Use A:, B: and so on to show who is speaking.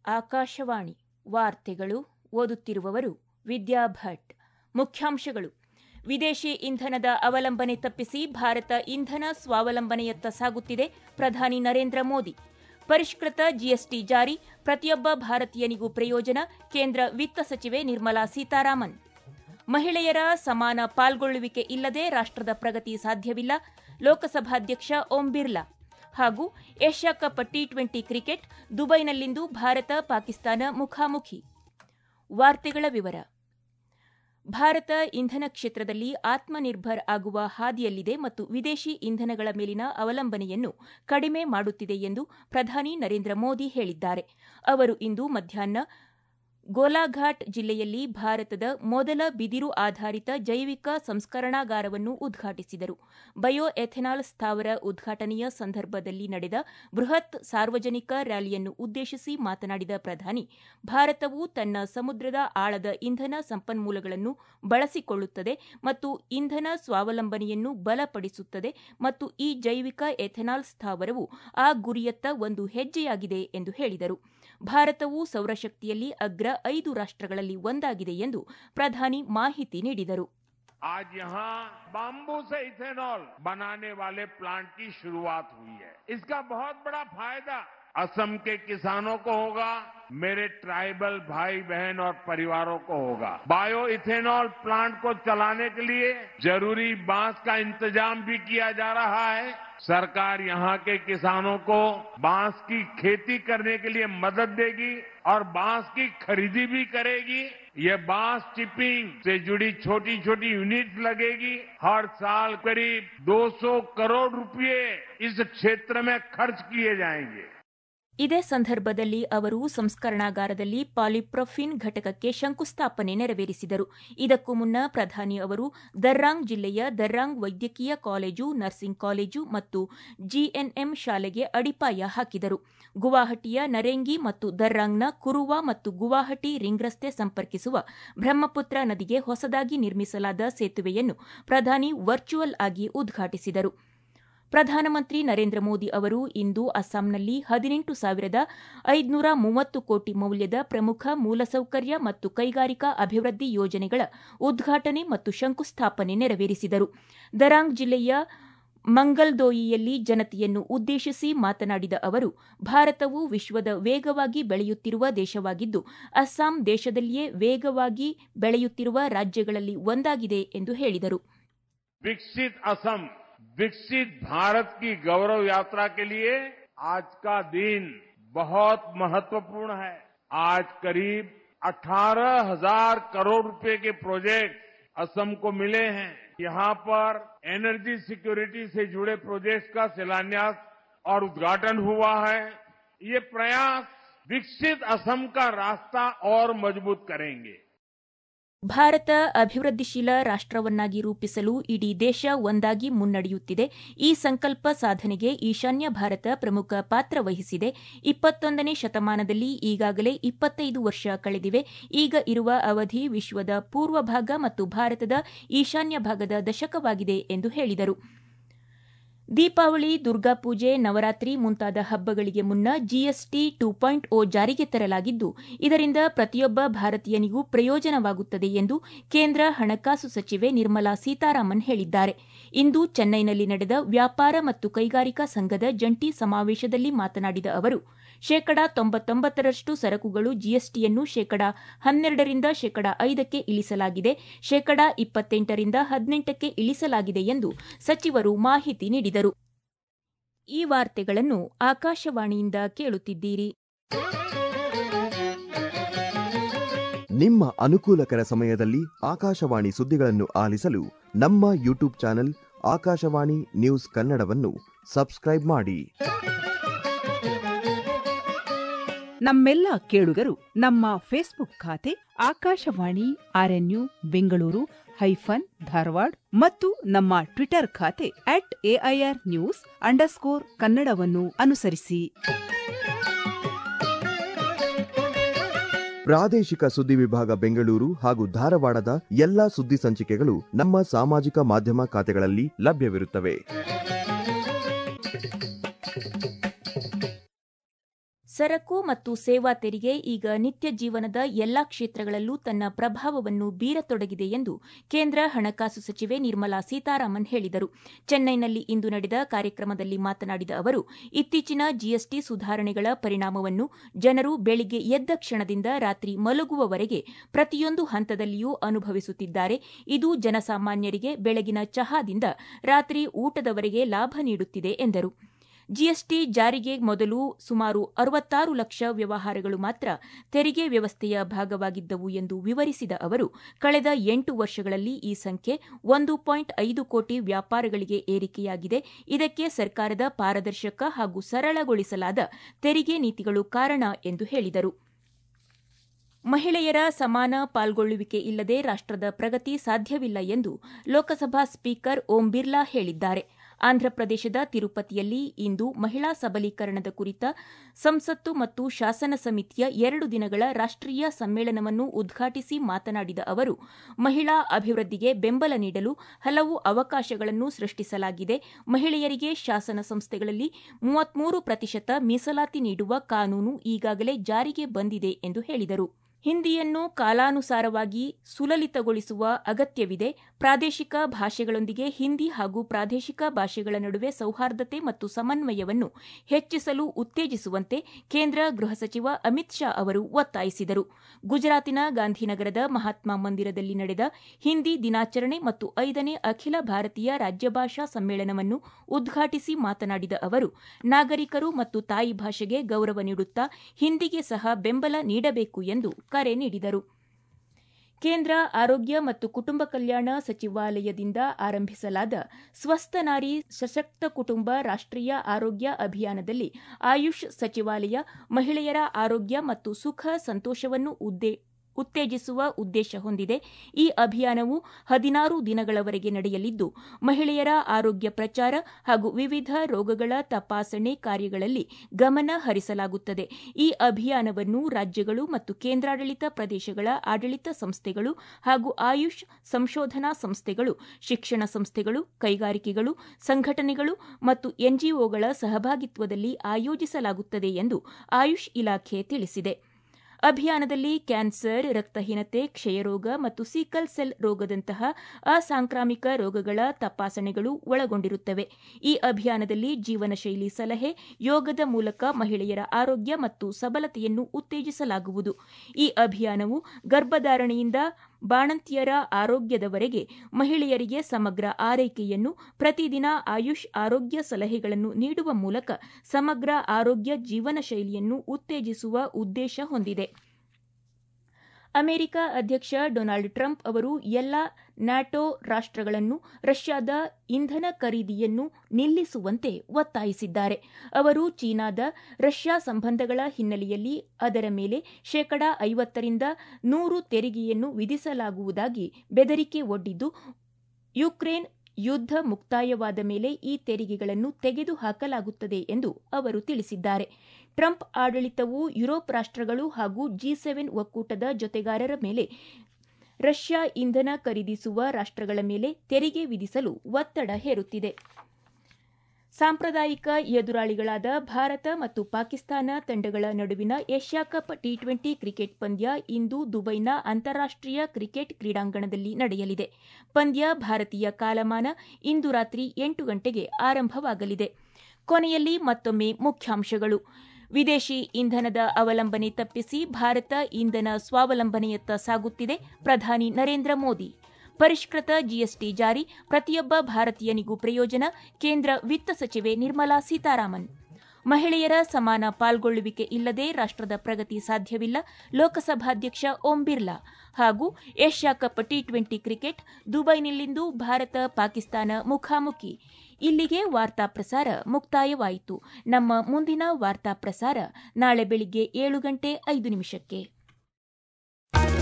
A: ಆಕಾಶವಾಣಿ ವಾರ್ತೆಗಳು ಓದುತ್ತಿರುವವರು ವಿದ್ಯಾ ಭಟ್ ಮುಖ್ಯಾಂಶಗಳು ವಿದೇಶಿ ಇಂಧನದ ಅವಲಂಬನೆ ತಪ್ಪಿಸಿ ಭಾರತ ಇಂಧನ ಸ್ವಾವಲಂಬನೆಯತ್ತ ಸಾಗುತ್ತಿದೆ ಪ್ರಧಾನಿ ನರೇಂದ್ರ ಮೋದಿ ಪರಿಷ್ಕೃತ ಜಿಎಸ್ಟಿ ಜಾರಿ ಪ್ರತಿಯೊಬ್ಬ ಭಾರತೀಯನಿಗೂ ಪ್ರಯೋಜನ ಕೇಂದ್ರ ವಿತ್ತ ಸಚಿವೆ ನಿರ್ಮಲಾ ಸೀತಾರಾಮನ್ ಮಹಿಳೆಯರ ಸಮಾನ ಪಾಲ್ಗೊಳ್ಳುವಿಕೆ ಇಲ್ಲದೆ ರಾಷ್ಟ್ರದ ಪ್ರಗತಿ ಸಾಧ್ಯವಿಲ್ಲ ಲೋಕಸಭಾಧ್ಯಕ್ಷ ಓಂ ಬಿರ್ಲಾ ಹಾಗೂ Asia cup T twenty cricket ದುಬೈನಲ್ಲಿಂದು ಭಾರತ ಪಾಕಿಸ್ತಾನ ಮುಖಾಮುಖಿ ವಾರ್ತೆಗಳ ವಿವರ ಭಾರತ ಇಂಧನ ಕ್ಷೇತ್ರದಲ್ಲಿ ಆತ್ಮನಿರ್ಭರ್ ಆಗುವ ಹಾದಿಯಲ್ಲಿದೆ ಮತ್ತು ವಿದೇಶಿ ಇಂಧನಗಳ ಮೇಲಿನ ಅವಲಂಬನೆಯನ್ನು ಕಡಿಮೆ ಮಾಡುತ್ತಿದೆ ಎಂದು ಪ್ರಧಾನಿ ನರೇಂದ್ರ ಮೋದಿ ಹೇಳಿದ್ದಾರೆ ಅವರು ಇಂದು ಮಧ್ಯಾಹ್ನ ಗೋಲಾಘಾಟ್ ಜಿಲ್ಲೆಯಲ್ಲಿ ಭಾರತದ ಮೊದಲ ಬಿದಿರು ಆಧಾರಿತ ಜೈವಿಕ ಸಂಸ್ಕರಣಾಗಾರವನ್ನು ಉದ್ಘಾಟಿಸಿದರು ಬಯೋ ಎಥೆನಾಲ್ ಸ್ಥಾವರ ಉದ್ಘಾಟನೆಯ ಸಂದರ್ಭದಲ್ಲಿ ನಡೆದ ಬೃಹತ್ ಸಾರ್ವಜನಿಕ ರ್ಯಾಲಿಯನ್ನು ಉದ್ದೇಶಿಸಿ ಮಾತನಾಡಿದ ಪ್ರಧಾನಿ ಭಾರತವು ತನ್ನ ಸಮುದ್ರದ ಆಳದ ಇಂಧನ ಸಂಪನ್ಮೂಲಗಳನ್ನು ಬಳಸಿಕೊಳ್ಳುತ್ತದೆ ಮತ್ತು ಇಂಧನ ಸ್ವಾವಲಂಬನೆಯನ್ನು ಬಲಪಡಿಸುತ್ತದೆ ಮತ್ತು ಈ ಜೈವಿಕ ಎಥೆನಾಲ್ ಸ್ಥಾವರವು ಆ ಗುರಿಯತ್ತ ಒಂದು ಹೆಜ್ಜೆಯಾಗಿದೆ ಎಂದು ಹೇಳಿದರು ಭಾರತವು ಸೌರಶಕ್ತಿಯಲ್ಲಿ ಅಗ್ರ ಐದು ರಾಷ್ಟ್ರಗಳಲ್ಲಿ ಒಂದಾಗಿದೆ ಎಂದು ಪ್ರಧಾನಿ ಮಾಹಿತಿ ನೀಡಿದರು
B: आज यहाँ बाम्बू से इथेनॉल बनाने वाले प्लांट की शुरुआत हुई है इसका बहुत बड़ा फायदा असम के किसानों को होगा मेरे ट्राइबल भाई बहन और परिवारों को होगा बायो इथेनॉल प्लांट को चलाने के लिए जरूरी बांस का इंतजाम भी किया जा रहा है सरकार यहाँ के किसानों को बांस की खेती करने के लिए मदद देगी और बांस की खरीदी भी करेगी ये बांस चिपिंग से जुड़ी छोटी छोटी यूनिट लगेगी हर साल करीब 200 करोड़ रुपए इस क्षेत्र में खर्च किए जाएंगे
A: ಇದೇ ಸಂದರ್ಭದಲ್ಲಿ ಅವರು ಸಂಸ್ಕರಣಾಗಾರದಲ್ಲಿ ಪಾಲಿಪ್ರೊಫಿನ್ ಘಟಕಕ್ಕೆ ಶಂಕುಸ್ಥಾಪನೆ ನೆರವೇರಿಸಿದರು ಇದಕ್ಕೂ ಮುನ್ನ ಪ್ರಧಾನಿ ಅವರು ದರ್ರಾಂಗ್ ಜಿಲ್ಲೆಯ ದರ್ರಾಂಗ್ ವೈದ್ಯಕೀಯ ಕಾಲೇಜು ನರ್ಸಿಂಗ್ ಕಾಲೇಜು ಮತ್ತು ಜಿಎನ್ಎಂ ಶಾಲೆಗೆ ಅಡಿಪಾಯ ಹಾಕಿದರು ಗುವಾಹಟಿಯ ನರೇಂಗಿ ಮತ್ತು ದರ್ರಾಂಗ್ನ ಕುರುವ ಮತ್ತು ಗುವಾಹಟಿ ರಿಂಗ್ ರಸ್ತೆ ಸಂಪರ್ಕಿಸುವ ಬ್ರಹ್ಮಪುತ್ರ ನದಿಗೆ ಹೊಸದಾಗಿ ನಿರ್ಮಿಸಲಾದ ಸೇತುವೆಯನ್ನು ಪ್ರಧಾನಿ ವರ್ಚುವಲ್ ಆಗಿ ಉದ್ಘಾಟಿಸಿದರು ಪ್ರಧಾನಮಂತ್ರಿ ನರೇಂದ್ರ ಮೋದಿ ಅವರು ಇಂದು ಅಸ್ಸಾಂನಲ್ಲಿ ಹದಿನೆಂಟು ಸಾವಿರದ ಐದುನೂರ ಮೂವತ್ತು ಕೋಟಿ ಮೌಲ್ಯದ ಪ್ರಮುಖ ಮೂಲಸೌಕರ್ಯ ಮತ್ತು ಕೈಗಾರಿಕಾ ಅಭಿವೃದ್ಧಿ ಯೋಜನೆಗಳ ಉದ್ಘಾಟನೆ ಮತ್ತು ಶಂಕುಸ್ಥಾಪನೆ ನೆರವೇರಿಸಿದರು ದರಾಂಗ್ ಜಿಲ್ಲೆಯ ಮಂಗಲ್ದೋಯಿಯಲ್ಲಿ ಜನತೆಯನ್ನು ಉದ್ದೇಶಿಸಿ ಮಾತನಾಡಿದ ಅವರು ಭಾರತವು ವಿಶ್ವದ ವೇಗವಾಗಿ ಬೆಳೆಯುತ್ತಿರುವ ದೇಶವಾಗಿದ್ದು ಅಸ್ಸಾಂ ದೇಶದಲ್ಲಿಯೇ ವೇಗವಾಗಿ ಬೆಳೆಯುತ್ತಿರುವ ರಾಜ್ಯಗಳಲ್ಲಿ ಒಂದಾಗಿದೆ ಎಂದು ಹೇಳಿದರು
B: विकसित असम विकसित भारत की गौरव यात्रा के लिए आज का दिन बहुत महत्वपूर्ण है आज करीब 18,000 करोड़ रुपए के प्रोजेक्ट असम को मिले हैं यहां पर एनर्जी सिक्योरिटी से जुड़े प्रोजेक्ट्स का शिलान्यास और उद्घाटन हुआ है ये प्रयास विकसित असम का रास्ता और मजबूत करेंगे
A: ಭಾರತ ಅಭಿವೃದ್ಧಿಶೀಲ ರಾಷ್ಟವನ್ನಾಗಿ ರೂಪಿಸಲು ಇಡೀ ದೇಶ ಒಂದಾಗಿ ಮುನ್ನಡೆಯುತ್ತಿದೆ ಈ ಸಂಕಲ್ಪ ಸಾಧನೆಗೆ ಈಶಾನ್ಯ ಭಾರತ ಪ್ರಮುಖ ಪಾತ್ರ ವಹಿಸಿದೆ ಇಪ್ಪತ್ತೊಂದನೇ ಶತಮಾನದಲ್ಲಿ ಈಗಾಗಲೇ ಇಪ್ಪತ್ತೈದು ವರ್ಷ ಕಳೆದಿವೆ ಈಗ ಇರುವ ಅವಧಿ ವಿಶ್ವದ ಪೂರ್ವ ಭಾಗ ಮತ್ತು ಭಾರತದ ಈಶಾನ್ಯ ಭಾಗದ ದಶಕವಾಗಿದೆ ಎಂದು ಹೇಳಿದರು ದೀಪಾವಳಿ ದುರ್ಗಾಪೂಜೆ ನವರಾತ್ರಿ ಮುಂತಾದ ಹಬ್ಬಗಳಿಗೆ ಮುನ್ನ ಜಿಎಸ್ಟಿ ಟು ಪಾಯಿಂಟ್ ಓ ಜಾರಿಗೆ ತರಲಾಗಿದ್ದು ಇದರಿಂದ ಪ್ರತಿಯೊಬ್ಬ ಭಾರತೀಯನಿಗೂ ಪ್ರಯೋಜನವಾಗುತ್ತದೆ ಎಂದು ಕೇಂದ್ರ ಹಣಕಾಸು ಸಚಿವೆ ನಿರ್ಮಲಾ ಸೀತಾರಾಮನ್ ಹೇಳಿದ್ದಾರೆ ಇಂದು ಚೆನ್ನೈನಲ್ಲಿ ನಡೆದ ವ್ಯಾಪಾರ ಮತ್ತು ಕೈಗಾರಿಕಾ ಸಂಘದ ಜಂಟಿ ಸಮಾವೇಶದಲ್ಲಿ ಮಾತನಾಡಿದ ಅವರು ಶೇಕಡಾ ತೊಂಬತ್ತೊಂಬತ್ತರಷ್ಟು ಸರಕುಗಳು ಜಿಎಸ್ಟಿಯನ್ನು ಶೇಕಡಾ ಹನ್ನೆರಡರಿಂದ ಶೇಕಡಾ ಐದಕ್ಕೆ ಇಳಿಸಲಾಗಿದೆ ಶೇಕಡಾ ಇಪ್ಪತ್ತೆಂಟರಿಂದ ಹದಿನೆಂಟಕ್ಕೆ ಇಳಿಸಲಾಗಿದೆ ಎಂದು ಸಚಿವರು ಮಾಹಿತಿ ನೀಡಿದರು ಈ ವಾರ್ತೆಗಳನ್ನು ಆಕಾಶವಾಣಿಯಿಂದ ಕೇಳುತ್ತಿದ್ದೀರಿ
C: ನಿಮ್ಮ ಅನುಕೂಲಕರ ಸಮಯದಲ್ಲಿ ಆಕಾಶವಾಣಿ ಸುದ್ದಿಗಳನ್ನು ಆಲಿಸಲು ನಮ್ಮ ಯೂಟ್ಯೂಬ್ ಚಾನೆಲ್ ಆಕಾಶವಾಣಿ ನ್ಯೂಸ್ ಕನ್ನಡವನ್ನು ಸಬ್ಸ್ಕ್ರೈಬ್ ಮಾಡಿ
D: ನಮ್ಮೆಲ್ಲ ಕೇಳುಗರು ನಮ್ಮ ಫೇಸ್ಬುಕ್ ಖಾತೆ ಆಕಾಶವಾಣಿ ಆರ್ಎನ್ಯು ಬೆಂಗಳೂರು ಹೈಫನ್ ಧಾರವಾಡ ಮತ್ತು ನಮ್ಮ ಟ್ವಿಟರ್ ಖಾತೆ ಅಟ್ ಎಐಆರ್ ನ್ಯೂಸ್ ಅಂಡರ್ಸ್ಕೋರ್ ಕನ್ನಡವನ್ನು ಅನುಸರಿಸಿ
C: ಪ್ರಾದೇಶಿಕ ಸುದ್ದಿ ವಿಭಾಗ ಬೆಂಗಳೂರು ಹಾಗೂ ಧಾರವಾಡದ ಎಲ್ಲಾ ಸುದ್ದಿ ಸಂಚಿಕೆಗಳು ನಮ್ಮ ಸಾಮಾಜಿಕ ಮಾಧ್ಯಮ ಖಾತೆಗಳಲ್ಲಿ ಲಭ್ಯವಿರುತ್ತವೆ
A: ಸರಕು ಮತ್ತು ಸೇವಾ ತೆರಿಗೆ ಈಗ ನಿತ್ಯ ಜೀವನದ ಎಲ್ಲಾ ಕ್ಷೇತ್ರಗಳಲ್ಲೂ ತನ್ನ ಪ್ರಭಾವವನ್ನು ಬೀರತೊಡಗಿದೆ ಎಂದು ಕೇಂದ್ರ ಹಣಕಾಸು ಸಚಿವೆ ನಿರ್ಮಲಾ ಸೀತಾರಾಮನ್ ಹೇಳಿದರು ಚೆನ್ನೈನಲ್ಲಿ ಇಂದು ನಡೆದ ಕಾರ್ಯಕ್ರಮದಲ್ಲಿ ಮಾತನಾಡಿದ ಅವರು ಇತ್ತೀಚಿನ ಜಿಎಸ್ಟಿ ಸುಧಾರಣೆಗಳ ಪರಿಣಾಮವನ್ನು ಜನರು ಬೆಳಿಗ್ಗೆ ಎದ್ದ ಕ್ಷಣದಿಂದ ರಾತ್ರಿ ಮಲಗುವವರೆಗೆ ಪ್ರತಿಯೊಂದು ಹಂತದಲ್ಲಿಯೂ ಅನುಭವಿಸುತ್ತಿದ್ದಾರೆ ಇದು ಜನಸಾಮಾನ್ಯರಿಗೆ ಬೆಳಗಿನ ಚಹಾದಿಂದ ರಾತ್ರಿ ಊಟದವರೆಗೆ ಲಾಭ ನೀಡುತ್ತಿದೆ ಎಂದರು ಜಿಎಸ್ಟಿ ಜಾರಿಗೆ ಮೊದಲು ಸುಮಾರು ಅರವತ್ತಾರು ಲಕ್ಷ ವ್ಯವಹಾರಗಳು ಮಾತ್ರ ತೆರಿಗೆ ವ್ಯವಸ್ಥೆಯ ಭಾಗವಾಗಿದ್ದವು ಎಂದು ವಿವರಿಸಿದ ಅವರು ಕಳೆದ ಎಂಟು ವರ್ಷಗಳಲ್ಲಿ ಈ ಸಂಖ್ಯೆ ಒಂದು ಪಾಯಿಂಟ್ ಐದು ಕೋಟಿ ವ್ಯಾಪಾರಗಳಿಗೆ ಏರಿಕೆಯಾಗಿದೆ ಇದಕ್ಕೆ ಸರ್ಕಾರದ ಪಾರದರ್ಶಕ ಹಾಗೂ ಸರಳಗೊಳಿಸಲಾದ ತೆರಿಗೆ ನೀತಿಗಳು ಕಾರಣ ಎಂದು ಹೇಳಿದರು ಮಹಿಳೆಯರ ಸಮಾನ ಪಾಲ್ಗೊಳ್ಳುವಿಕೆ ಇಲ್ಲದೆ ರಾಷ್ಟದ ಪ್ರಗತಿ ಸಾಧ್ಯವಿಲ್ಲ ಎಂದು ಲೋಕಸಭಾ ಸ್ಪೀಕರ್ ಓಂ ಬಿರ್ಲಾ ಹೇಳಿದ್ದಾರೆ ಆಂಧ್ರಪ್ರದೇಶದ ತಿರುಪತಿಯಲ್ಲಿ ಇಂದು ಮಹಿಳಾ ಸಬಲೀಕರಣದ ಕುರಿತ ಸಂಸತ್ತು ಮತ್ತು ಶಾಸನ ಸಮಿತಿಯ ಎರಡು ದಿನಗಳ ರಾಷ್ಟೀಯ ಸಮ್ಮೇಳನವನ್ನು ಉದ್ಘಾಟಿಸಿ ಮಾತನಾಡಿದ ಅವರು ಮಹಿಳಾ ಅಭಿವೃದ್ಧಿಗೆ ಬೆಂಬಲ ನೀಡಲು ಹಲವು ಅವಕಾಶಗಳನ್ನು ಸೃಷ್ಟಿಸಲಾಗಿದೆ ಮಹಿಳೆಯರಿಗೆ ಶಾಸನ ಸಂಸ್ಥೆಗಳಲ್ಲಿ ಮೂವತ್ಮೂರು ಪ್ರತಿಶತ ಮೀಸಲಾತಿ ನೀಡುವ ಕಾನೂನು ಈಗಾಗಲೇ ಜಾರಿಗೆ ಬಂದಿದೆ ಎಂದು ಹೇಳಿದರು ಹಿಂದಿಯನ್ನು ಕಾಲಾನುಸಾರವಾಗಿ ಸುಲಲಿತಗೊಳಿಸುವ ಅಗತ್ಯವಿದೆ ಪ್ರಾದೇಶಿಕ ಭಾಷೆಗಳೊಂದಿಗೆ ಹಿಂದಿ ಹಾಗೂ ಪ್ರಾದೇಶಿಕ ಭಾಷೆಗಳ ನಡುವೆ ಸೌಹಾರ್ದತೆ ಮತ್ತು ಸಮನ್ವಯವನ್ನು ಹೆಚ್ಚಿಸಲು ಉತ್ತೇಜಿಸುವಂತೆ ಕೇಂದ್ರ ಗೃಹ ಸಚಿವ ಅಮಿತ್ ಶಾ ಅವರು ಒತ್ತಾಯಿಸಿದರು ಗುಜರಾತಿನ ಗಾಂಧಿನಗರದ ಮಹಾತ್ಮ ಮಂದಿರದಲ್ಲಿ ನಡೆದ ಹಿಂದಿ ದಿನಾಚರಣೆ ಮತ್ತು ಐದನೇ ಅಖಿಲ ಭಾರತೀಯ ರಾಜ್ಯಭಾಷಾ ಸಮ್ಮೇಳನವನ್ನು ಉದ್ಘಾಟಿಸಿ ಮಾತನಾಡಿದ ಅವರು ನಾಗರಿಕರು ಮತ್ತು ತಾಯಿ ಭಾಷೆಗೆ ಗೌರವ ನೀಡುತ್ತಾ ಹಿಂದಿಗೆ ಸಹ ಬೆಂಬಲ ನೀಡಬೇಕು ಎಂದು ಕರೆ ನೀಡಿದರು ಕೇಂದ್ರ ಆರೋಗ್ಯ ಮತ್ತು ಕುಟುಂಬ ಕಲ್ಯಾಣ ಸಚಿವಾಲಯದಿಂದ ಆರಂಭಿಸಲಾದ ಸ್ವಸ್ಥ ನಾರಿ ಸಶಕ್ತ ಕುಟುಂಬ ರಾಷ್ಟೀಯ ಆರೋಗ್ಯ ಅಭಿಯಾನದಲ್ಲಿ ಆಯುಷ್ ಸಚಿವಾಲಯ ಮಹಿಳೆಯರ ಆರೋಗ್ಯ ಮತ್ತು ಸುಖ ಸಂತೋಷವನ್ನು ಉದ್ದೇ ಉತ್ತೇಜಿಸುವ ಉದ್ದೇಶ ಹೊಂದಿದೆ ಈ ಅಭಿಯಾನವು ಹದಿನಾರು ದಿನಗಳವರೆಗೆ ನಡೆಯಲಿದ್ದು ಮಹಿಳೆಯರ ಆರೋಗ್ಯ ಪ್ರಚಾರ ಹಾಗೂ ವಿವಿಧ ರೋಗಗಳ ತಪಾಸಣೆ ಕಾರ್ಯಗಳಲ್ಲಿ ಗಮನ ಹರಿಸಲಾಗುತ್ತದೆ ಈ ಅಭಿಯಾನವನ್ನು ರಾಜ್ಯಗಳು ಮತ್ತು ಕೇಂದ್ರಾಡಳಿತ ಪ್ರದೇಶಗಳ ಆಡಳಿತ ಸಂಸ್ಥೆಗಳು ಹಾಗೂ ಆಯುಷ್ ಸಂಶೋಧನಾ ಸಂಸ್ಥೆಗಳು ಶಿಕ್ಷಣ ಸಂಸ್ಥೆಗಳು ಕೈಗಾರಿಕೆಗಳು ಸಂಘಟನೆಗಳು ಮತ್ತು ಎನ್ಜಿಒಗಳ ಸಹಭಾಗಿತ್ವದಲ್ಲಿ ಆಯೋಜಿಸಲಾಗುತ್ತದೆ ಎಂದು ಆಯುಷ್ ಇಲಾಖೆ ತಿಳಿಸಿದೆ ಅಭಿಯಾನದಲ್ಲಿ ಕ್ಯಾನ್ಸರ್ ರಕ್ತಹೀನತೆ ಕ್ಷಯರೋಗ ಮತ್ತು ಸೀಕಲ್ ಸೆಲ್ ರೋಗದಂತಹ ಅಸಾಂಕ್ರಾಮಿಕ ರೋಗಗಳ ತಪಾಸಣೆಗಳು ಒಳಗೊಂಡಿರುತ್ತವೆ ಈ ಅಭಿಯಾನದಲ್ಲಿ ಜೀವನ ಶೈಲಿ ಸಲಹೆ ಯೋಗದ ಮೂಲಕ ಮಹಿಳೆಯರ ಆರೋಗ್ಯ ಮತ್ತು ಸಬಲತೆಯನ್ನು ಉತ್ತೇಜಿಸಲಾಗುವುದು ಈ ಅಭಿಯಾನವು ಗರ್ಭಧಾರಣೆಯಿಂದ ಬಾಣಂತಿಯರ ಆರೋಗ್ಯದವರೆಗೆ ಮಹಿಳೆಯರಿಗೆ ಸಮಗ್ರ ಆರೈಕೆಯನ್ನು ಪ್ರತಿದಿನ ಆಯುಷ್ ಆರೋಗ್ಯ ಸಲಹೆಗಳನ್ನು ನೀಡುವ ಮೂಲಕ ಸಮಗ್ರ ಆರೋಗ್ಯ ಜೀವನ ಶೈಲಿಯನ್ನು ಉತ್ತೇಜಿಸುವ ಉದ್ದೇಶ ಹೊಂದಿದೆ ಅಮೆರಿಕ ಅಧ್ಯಕ್ಷ ಡೊನಾಲ್ಡ್ ಟ್ರಂಪ್ ಅವರು ಎಲ್ಲ ನ್ಯಾಟೋ ರಾಷ್ಟಗಳನ್ನು ರಷ್ಯಾದ ಇಂಧನ ಖರೀದಿಯನ್ನು ನಿಲ್ಲಿಸುವಂತೆ ಒತ್ತಾಯಿಸಿದ್ದಾರೆ ಅವರು ಚೀನಾದ ರಷ್ಯಾ ಸಂಬಂಧಗಳ ಹಿನ್ನೆಲೆಯಲ್ಲಿ ಅದರ ಮೇಲೆ ಶೇಕಡಾ ಐವತ್ತರಿಂದ ನೂರು ತೆರಿಗೆಯನ್ನು ವಿಧಿಸಲಾಗುವುದಾಗಿ ಬೆದರಿಕೆ ಒಡ್ಡಿದ್ದು ಯುಕ್ರೇನ್ ಯುದ್ಧ ಮುಕ್ತಾಯವಾದ ಮೇಲೆ ಈ ತೆರಿಗೆಗಳನ್ನು ತೆಗೆದುಹಾಕಲಾಗುತ್ತದೆ ಎಂದು ಅವರು ತಿಳಿಸಿದ್ದಾರೆ ಟ್ರಂಪ್ ಆಡಳಿತವು ಯುರೋಪ್ ರಾಷ್ಟಗಳು ಹಾಗೂ ಜಿ ಸೆವೆನ್ ಒಕ್ಕೂಟದ ಜೊತೆಗಾರರ ಮೇಲೆ ರಷ್ಯಾ ಇಂಧನ ಖರೀದಿಸುವ ರಾಷ್ಟಗಳ ಮೇಲೆ ತೆರಿಗೆ ವಿಧಿಸಲು ಒತ್ತಡ ಹೇರುತ್ತಿದೆ ಸಾಂಪ್ರದಾಯಿಕ ಎದುರಾಳಿಗಳಾದ ಭಾರತ ಮತ್ತು ಪಾಕಿಸ್ತಾನ ತಂಡಗಳ ನಡುವಿನ Asia cup T twenty cricket ಪಂದ್ಯ ಇಂದು ದುಬೈನ ಅಂತಾರಾಷ್ಟೀಯ ಕ್ರಿಕೆಟ್ ಕ್ರೀಡಾಂಗಣದಲ್ಲಿ ನಡೆಯಲಿದೆ ಪಂದ್ಯ ಭಾರತೀಯ ಕಾಲಮಾನ ಇಂದು ರಾತ್ರಿ ಎಂಟು ಗಂಟೆಗೆ ಆರಂಭವಾಗಲಿದೆ ಕೊನೆಯಲ್ಲಿ ಮತ್ತೊಮ್ಮೆ ಮುಖ್ಯಾಂಶಗಳು ವಿದೇಶಿ ಇಂಧನದ ಅವಲಂಬನೆ ತಪ್ಪಿಸಿ ಭಾರತ ಇಂಧನ ಸ್ವಾವಲಂಬನೆಯತ್ತ ಸಾಗುತ್ತಿದೆ ಪ್ರಧಾನಿ ನರೇಂದ್ರ ಮೋದಿ ಪರಿಷ್ಕೃತ ಜಿಎಸ್ಟಿ ಜಾರಿ ಪ್ರತಿಯೊಬ್ಬ ಭಾರತೀಯನಿಗೂ ಪ್ರಯೋಜನ ಕೇಂದ್ರ ವಿತ್ತ ಸಚಿವೆ ನಿರ್ಮಲಾ ಸೀತಾರಾಮನ್ ಮಹಿಳೆಯರ ಸಮಾನ ಪಾಲ್ಗೊಳ್ಳುವಿಕೆ ಇಲ್ಲದೆ ರಾಷ್ಟದ ಪ್ರಗತಿ ಸಾಧ್ಯವಿಲ್ಲ ಲೋಕಸಭಾಧ್ಯಕ್ಷ ಓಂ ಬಿರ್ಲಾ ಹಾಗೂ Asia cup T twenty cricket ದುಬೈನಲ್ಲಿಂದು ಭಾರತ ಪಾಕಿಸ್ತಾನ ಮುಖಾಮುಖಿ ಇಲ್ಲಿಗೆ ವಾರ್ತಾ ಪ್ರಸಾರ ಮುಕ್ತಾಯವಾಯಿತು ನಮ್ಮ ಮುಂದಿನ ವಾರ್ತಾ ಪ್ರಸಾರ ನಾಳೆ ಬೆಳಿಗ್ಗೆ ಏಳು ಗಂಟೆ ಐದು ನಿಮಿಷಕ್ಕೆ